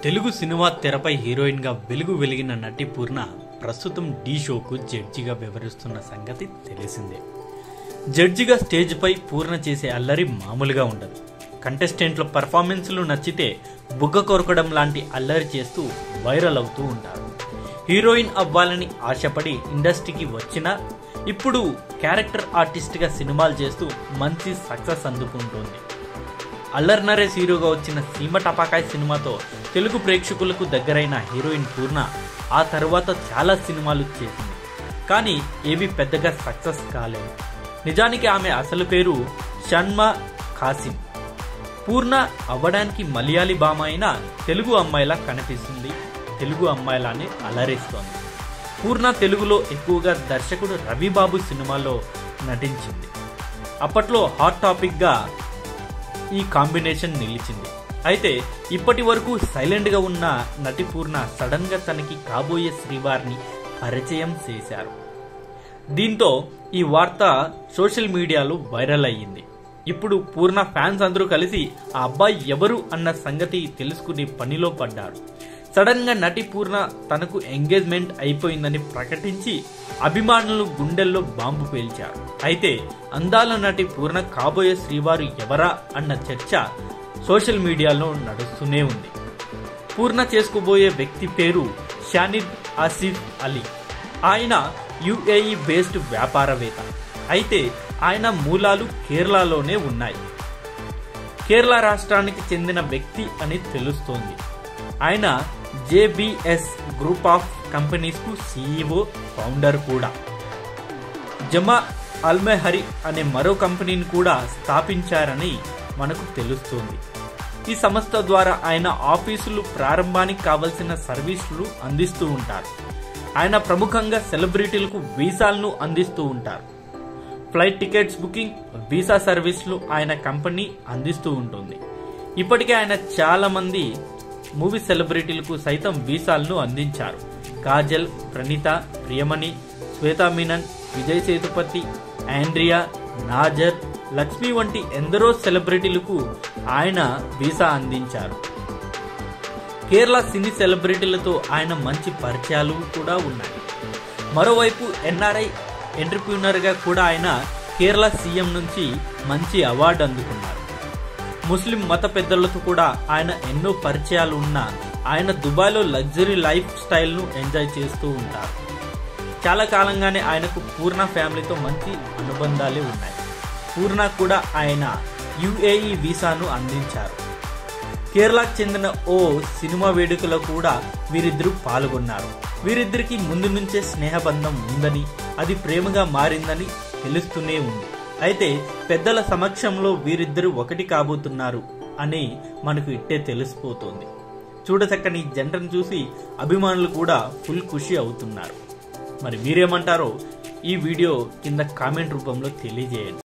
Telugu cinema తెరపై హీరోయిన్గా వెలుగు వెలిగిన నటి పూర్ణ ప్రస్తుతం ఢీ షోకు జడ్జిగా వ్యవహరిస్తున్న సంగతి తెలిసిందే జడ్జిగా స్టేజ్పై పూర్ణ చేసే అల్లరి మామూలుగా ఉండదు కంటెస్టెంట్ల పర్ఫార్మెన్స్లు నచ్చితే బుగ్గ కొరకడం లాంటి అల్లరి చేస్తూ వైరల్ అవుతూ ఉంటారు హీరోయిన్ అవ్వాలని ఆశపడి ఇండస్ట్రీకి వచ్చినా ఇప్పుడు క్యారెక్టర్ ఆర్టిస్ట్గా సినిమాలు చేస్తూ మంచి సక్సెస్ అందుకుంటోంది అల్లర్ నరేష్ హీరోగా వచ్చిన సీమ టపాకాయ్ సినిమాతో తెలుగు ప్రేక్షకులకు దగ్గరైన హీరోయిన్ పూర్ణ ఆ తర్వాత చాలా సినిమాలు చేసింది కానీ ఏవి పెద్దగా సక్సెస్ కాలేదు నిజానికి ఆమె అసలు పేరు షణ్మ ఖాసిం పూర్ణ అవ్వడానికి మలయాళీ భామ అయిన తెలుగు అమ్మాయిలా కనిపిస్తుంది తెలుగు అమ్మాయిలానే అలరిస్తోంది పూర్ణ తెలుగులో ఎక్కువగా దర్శకుడు రవిబాబు సినిమాలో నటించింది అప్పట్లో హాట్ టాపిక్గా ఈ కాంబినేషన్ నిలిచింది అయితే ఇప్పటి వరకు సైలెంట్గా ఉన్న నటిపూర్ణ సడన్గా తనకి కాబోయే శ్రీవారిని పరిచయం చేశారు దీంతో ఈ వార్త సోషల్ మీడియాలో వైరల్ అయ్యింది ఇప్పుడు పూర్ణ ఫ్యాన్స్ అందరూ కలిసి ఆ అబ్బాయి ఎవరు అన్న సంగతి తెలుసుకునే పనిలో పడ్డారు సడన్ గా నటి పూర్ణ తనకు ఎంగేజ్మెంట్ అయిపోయిందని ప్రకటించి అభిమానులు గుండెల్లో బాంబు పేల్చారు అయితే అందాల నటి పూర్ణ కాబోయే శ్రీవారు ఎవరా అన్న చర్చ సోషల్ మీడియాలో నడుస్తూనే ఉంది పూర్ణ చేసుకోబోయే వ్యక్తి పేరు షానిద్ ఆసిఫ్ అలీ ఆయన యుఏఈ బేస్డ్ వ్యాపారవేత్త అయితే ఆయన మూలాలు కేరళలోనే ఉన్నాయి కేరళ రాష్ట్రానికి చెందిన వ్యక్తి అని తెలుస్తోంది ఆయన జేబిఎస్ గ్రూప్ ఆఫ్ కంపెనీస్ కు సీఈఓ ఫౌండర్ కూడా జమా అల్మెహరి అనే మరో కంపెనీని కూడా స్థాపించారని మనకు తెలుస్తోంది ఈ సంస్థ ద్వారా ఆయన ఆఫీసులు ప్రారంభానికి కావలసిన సర్వీసులు అందిస్తూ ఉంటారు ఆయన ప్రముఖంగా సెలబ్రిటీలకు వీసాలను అందిస్తూ ఉంటారు ఫ్లైట్ టికెట్స్ బుకింగ్ వీసా సర్వీసులు ఆయన కంపెనీ అందిస్తూ ఉంటుంది ఇప్పటికే ఆయన చాలా మంది మూవీ సెలబ్రిటీలకు సైతం వీసాలను అందించారు కాజల్ ప్రణీత ప్రియమణి శ్వేతా మీనన్ విజయ్ సేతుపతి ఆండ్రియా నాజర్ లక్ష్మి వంటి ఎందరో సెలబ్రిటీలకు ఆయన వీసా అందించారు కేరళ సినీ సెలబ్రిటీలతో ఆయన మంచి పరిచయాలు కూడా ఉన్నాయి మరోవైపు ఎన్ఆర్ఐ ఎంటర్ప్రీనర్గా కూడా ఆయన కేరళ సీఎం నుంచి మంచి అవార్డు అందుకున్నారు ముస్లిం మత పెద్దలతో కూడా ఆయన ఎన్నో పరిచయాలు ఉన్న ఆయన దుబాయ్లో లగ్జరీ లైఫ్ స్టైల్ను ఎంజాయ్ చేస్తూ ఉంటారు చాలా కాలంగానే ఆయనకు పూర్ణ ఫ్యామిలీతో మంచి అనుబంధాలే ఉన్నాయి పూర్ణ కూడా ఆయన యుఏఈ వీసాను అందించారు కేరళకు చెందిన ఓ సినిమా వేడుకలో కూడా వీరిద్దరూ పాల్గొన్నారు వీరిద్దరికి ముందు నుంచే స్నేహబంధం ఉందని అది ప్రేమగా మారిందని తెలుస్తూనే ఉంది అయితే పెద్దల సమక్షంలో వీరిద్దరూ ఒకటి కాబోతున్నారు అని మనకు ఇట్టే తెలిసిపోతోంది చూడచక్కని జంటను చూసి అభిమానులు కూడా ఫుల్ ఖుషి అవుతున్నారు మరి మీరేమంటారో ఈ వీడియో కింద కామెంట్ రూపంలో తెలియజేయండి